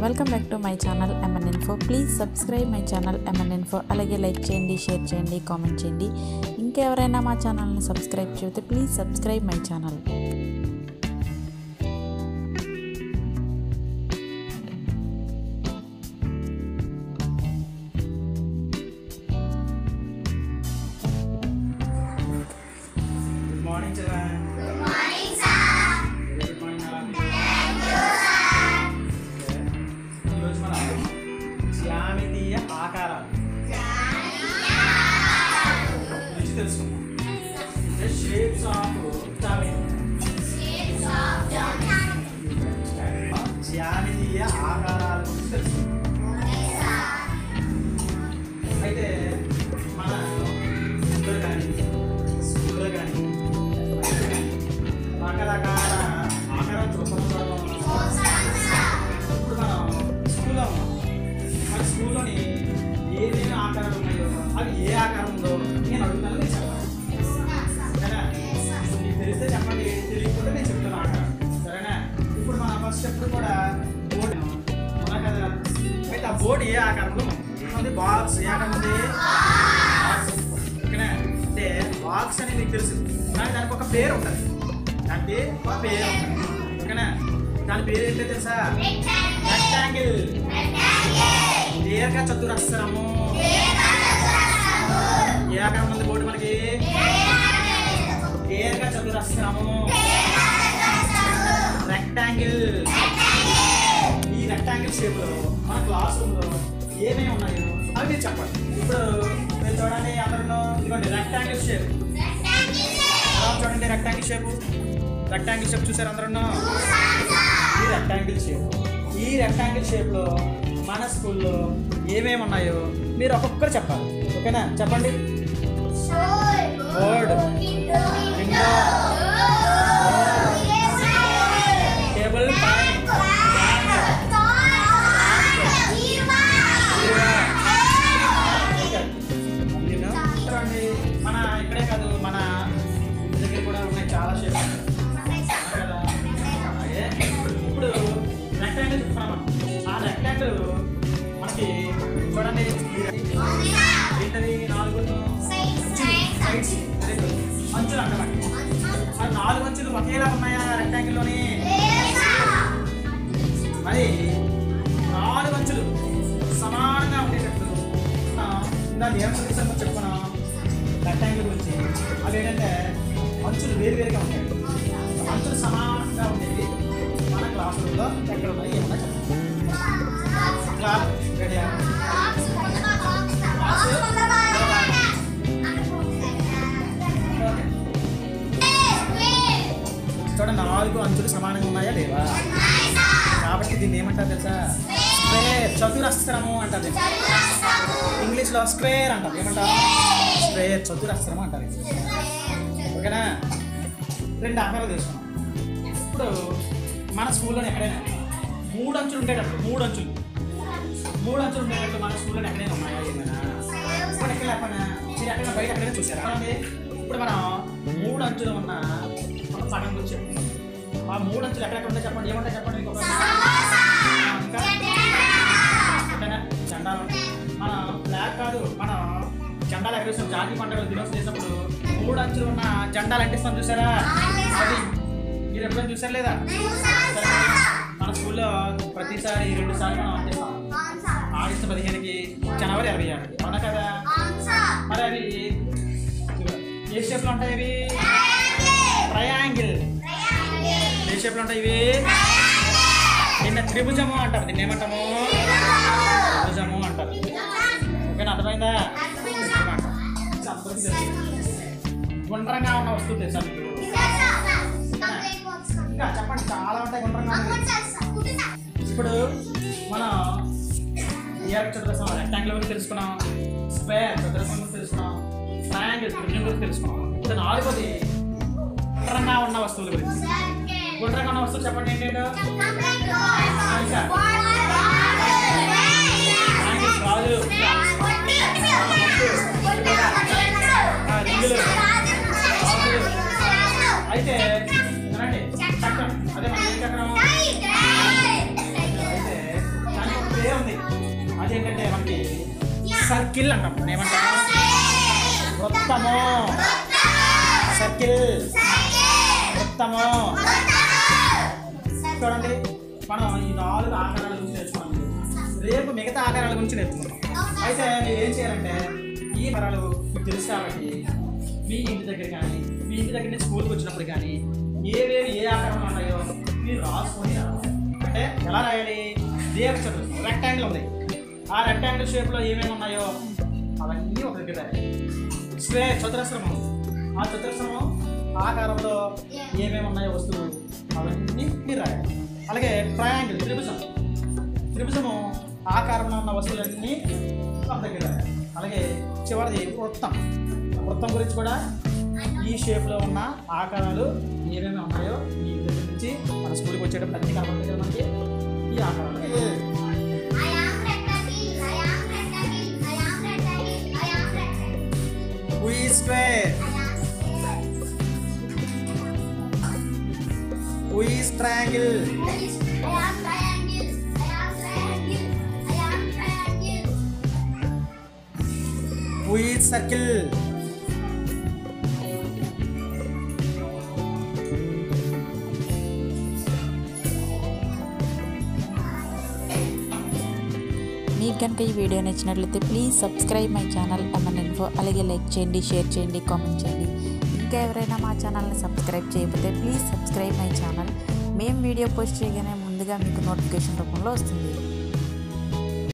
Welcome back to my channel MN info please subscribe my channel MN info అలాగే like చేయండి share చేయండి comment చేయండి ఇంకెవరైనా మా ఛానల్ని సబ్స్క్రైబ్ చేస్తే please subscribe my channel good morning Charan good morning sir good morning thank you sir ఈరోజు మనం జ్యామితీయ ఆకారాలు గురించి తెలుసుకుందాం అంటే షేప్స్ ఆఫ్ జ్యామితీయ ఆకారాల గురించి తెలుసుకుందాం అయితే మన ఇంట్లో కానీ స్కూల్లో కానీ రకరకాల ఆకారాలు చూస్తున్నాం ఇప్పుడు మనం స్కూల్లో ఉన్నాం మన స్కూల్లోని ఏమేమి ఆకారాలు ఉన్నాయో అవి ఏ ఆకారం ఉందో నేను అడుగుతాను నేను చెప్పాలి సరేనా మీకు తెలిస్తే చెప్పండి తెలియకపోతే నేను చెప్తాను ఆకారం సరేనా ఇప్పుడు మన ఫస్ట్ ఎప్పుడు కూడా బోర్డు ఉన్నా కదా అయితే ఆ బోర్డు ఏ ఆకారంలో ఉంది బాక్స్ ఏ ఆకారం ఉంది ఓకేనా అంటే బాక్స్ అనేది మీకు తెలుసు కానీ దానికి ఒక పేరు ఉంటుంది దానికి ఒక పేరు ఉంటుంది ఓకేనా దాని పేరు ఏంటో తెలుసా రెక్టాంగిల్ దీర్ఘ చతురస్రము ఏ ఆకారం ఉంది బోర్డు మనకి దీర్ఘ చతురస్రము రెక్టాంగిల్ ఈ రెక్టాంగిల్ షేప్ లో మన క్లాస్ రూమ్ లో ఏమేమి ఉన్నాయో అవి మీరు చెప్పండి ఇప్పుడు మీరు చూడండి అందరూ ఇదిగోండి రెక్టాంగిల్ షేప్ చూడండి రెక్టాంగిల్ షేప్ రెక్టాంగిల్ షేప్ చూసారు అందరూ ఈ రెక్టాంగిల్ షేప్ ఈ రెక్టాంగిల్ షేప్ లో మన స్కూల్లో ఏమేమి ఉన్నాయో మీరు ఒక్కొక్కరు చెప్పాలి ఓకేనా చెప్పండి బోర్డ్ విండో టేబుల్ పైన నేను చూడండి మన ఇక్కడే కాదు మన ఇంటి దగ్గర కూడా ఉన్నాయి చాలా షేప్స్ కదా అలాగే ఇప్పుడు రెక్టాంగిల్ చెప్తున్నాం ఆ రెక్టాంగిల్ మనకి చూడండి ఏంటది నాలుగు సైడ్స్ అంచులు అంటారు మరి నాలుగు అంచులు ఒకేలా ఉన్నాయా రెక్టాంగిల్లోని మరి నాలుగు అంచులు సమానంగా ఉండేటట్టు ఆ, ఇందాక ఏం చూసామో చెప్పుకున్నాం రెక్టాంగిల్ గురించి అవి ఏంటంటే అంచులు వేరువేరుగా ఉంటాయి అంచులు సమానంగా ఉండేవి మన క్లాస్ రూమ్లో ఎక్కడ ఉన్నాయి ఏమన్నా చెప్పండి క్లాస్ రెడీయా ఓకే చూడండి నాలుగు అంచులు సమానంగా ఉన్నాయా లేవా కాబట్టి దీన్ని ఏమంటారు తెలుసా స్క్వేర్ చతురస్రము అంటారు దీన్ని. ఇంగ్లీష్లో స్క్వేర్ అంటారు ఏమంటారు స్క్వేర్ చతురస్రము అంటారు ఓకేనా రెండు ఆకారాలు తీసుకున్నాం ఇప్పుడు మన స్కూల్లో ఎక్కడైనా మూడు అంచులు ఉండేటప్పుడు మూడు అంచులు మూడు అంచులు ఉండేటప్పుడు మన స్కూల్లో ఎక్కడైనా ఉన్నాయా ఏమైనా ఇప్పుడు ఎక్కడ లేకపోయినా మీరు ఎక్కడైనా బయట ఎక్కడైనా చూసారా అవునండి. ఇప్పుడు మనం మూడు అంచులు ఉన్న ఒక సగం గురించి చెప్పుకుందాం ఆ మూడు అంచులు ఎక్కడెక్కడ ఉంటాయి చెప్పండి ఏముంటాయి చెప్పండి ఇంకొక ఇంకా ఓకేనా? జెండాలు మన ఫ్లాగ్ కాదు మనం జెండాలు ఎగరేస్తాం జాతీయ పండుగలు దినోత్సవం చేసినప్పుడు మూడు అంచులు ఉన్న జెండాలు అంటిస్తాం చూసారా అది మీరు ఎప్పుడైనా చూసారు లేదా సరే, మన స్కూల్లో ప్రతిసారి రెండు సార్లు మనం అంటిస్తాం ఆగస్టు పదిహేనుకి జనవరి ఇరవై ఆరు అవునా కదా మరి అవి ఇదిగో, ఏ షేప్లో ఉంటాయి ఇవి ట్రయాంగిల్ ఏ షేప్లో ఉంటాయి ఇవి నిన్న త్రిభుజము అంటారు దీన్ని ఏమంటాము త్రిభుజము అంటారు ఓకేనా అర్థమైందా త్రిభుజం అంటారు. ఇది అందరికీ తెలుసు. గుండ్రంగా ఉన్న వస్తువు తెలుసా మీకు ఇంకా చెప్పండి చాలా ఉంటాయి గుండ్రంగా ఉన్నవి. ఇప్పుడు మనం ఇయర్ చతురస్రం రెక్టాంగిల్ గురించి తెలుసుకున్నాం స్క్వేర్ చతురస్రం గురించి తెలుసుకున్నాం ట్రయాంగిల్ త్రిభుజం గురించి తెలుసుకున్నాం ఇప్పుడు నాలుగోది గుండ్రంగా ఉన్న వస్తువుల గురించి గుండ్రంగా ఉన్న వస్తువులు చెప్పండి ఏంటంటే ట్రయాంగిల్ రాజు అయితే వినండి చక్రం అదే మన ఏ చక్రం అయితే అంటే ఏంటంటే మనకి సర్కిల్ అంటాం మనం ఏమంటాం వృత్తము సర్కిల్ వృత్తము చూడండి మనం ఈ నాలుగు ఆకారాల గురించి నేర్చుకున్నాం రేపు మిగతా ఆకారాల గురించి నేర్చుకుందాం అయితే మీరు ఏం చేయాలంటే ఈ ఆకారాలు మీకు తెలుసు కాబట్టి మీ ఇంటి దగ్గర కానీ మీ ఇంటి దగ్గర నుంచి స్కూల్కి వచ్చినప్పుడు కానీ ఏవేవి ఏ ఆకారంలో ఉన్నాయో మీరు రాసుకొని రావాలి అంటే ఎలా రాయాలి దీర్ఘ చతురస్రం రెక్టాంగిల్ ఉంది ఆ రెక్టాంగిల్ షేప్లో ఏమేమి ఉన్నాయో అవన్నీ ఒక దగ్గర రాయాలి స్క్వేర్ చతురస్రము ఆ చతురస్రము ఆకారంలో ఏమేమి ఉన్నాయో వస్తువులు అవన్నీ మీరు రాయాలి అలాగే ట్రయాంగిల్ త్రిభుజం త్రిభుజము ఆకారంలో ఉన్న వస్తువులన్నీ ఒక దగ్గర రాయాలి అలాగే చివరిది వృత్తం వృత్తం గురించి కూడా ఈ షేప్లో ఉన్న ఆకారాలు ఏమేమి ఉన్నాయో ఈ దగ్గర నుంచి మన స్కూల్కి వచ్చేటప్పుడు అన్ని కనబడతాయి కదా మనకి ఈ ఆకారాలు We square. We is triangle. We is circle. మీకు కనుక ఈ వీడియో నచ్చినట్లయితే please subscribe my channel MN info అలాగే లైక్ చేయండి షేర్ చేయండి కామెంట్ చేయండి ఇంకా ఎవరైనా మా ఛానల్ని సబ్స్క్రైబ్ చేయకపోతే ప్లీజ్ సబ్స్క్రైబ్ మై ఛానల్ మేము వీడియో పోస్ట్ చేయగానే ముందుగా మీకు నోటిఫికేషన్ రూపంలో వస్తుంది